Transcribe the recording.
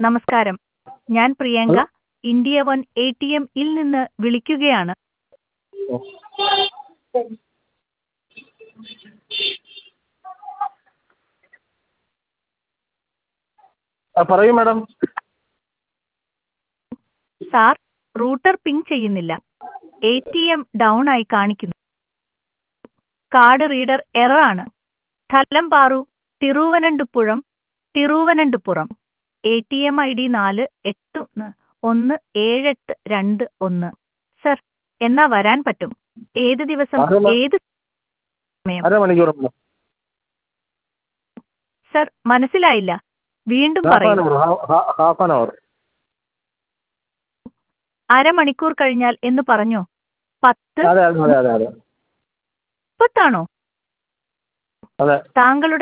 നമസ്കാരം ഞാൻ Priyanka India one A T M ഇൽ നിന്ന് വിളിക്കുകയാണ് ആ പറയൂ മാഡം സാർ റൂട്ടർ പിങ് ചെയ്യുന്നില്ല എ ടി എം ഡൗൺ ആയി കാണിക്കുന്നു കാർഡ് റീഡർ എറർ ആണ് സ്ഥലം പാറു Thiruvananthapuram Thiruvananthapuram A T M I D നാല് എട്ട് ഒന്ന് ഒന്ന് ഏഴെട്ട് രണ്ട് ഒന്ന് സർ എന്നാ വരാൻ പറ്റും ഏത് ദിവസം അതെന്നാ? ഏത് സമയം അരമണിക്കൂർ മാഡം സർ മനസ്സിലായില്ല വീണ്ടും ഹാഫ് ആൻ പറയൂ അവർ ഹാഫ് ആൻ അവർ അരമണിക്കൂർ കഴിഞ്ഞാൽ എന്ന് പറഞ്ഞോ പത്ത് അതെ അതെ അതെ അതെ അതെ മുപ്പത്താണോ അതെ താങ്കളുടെ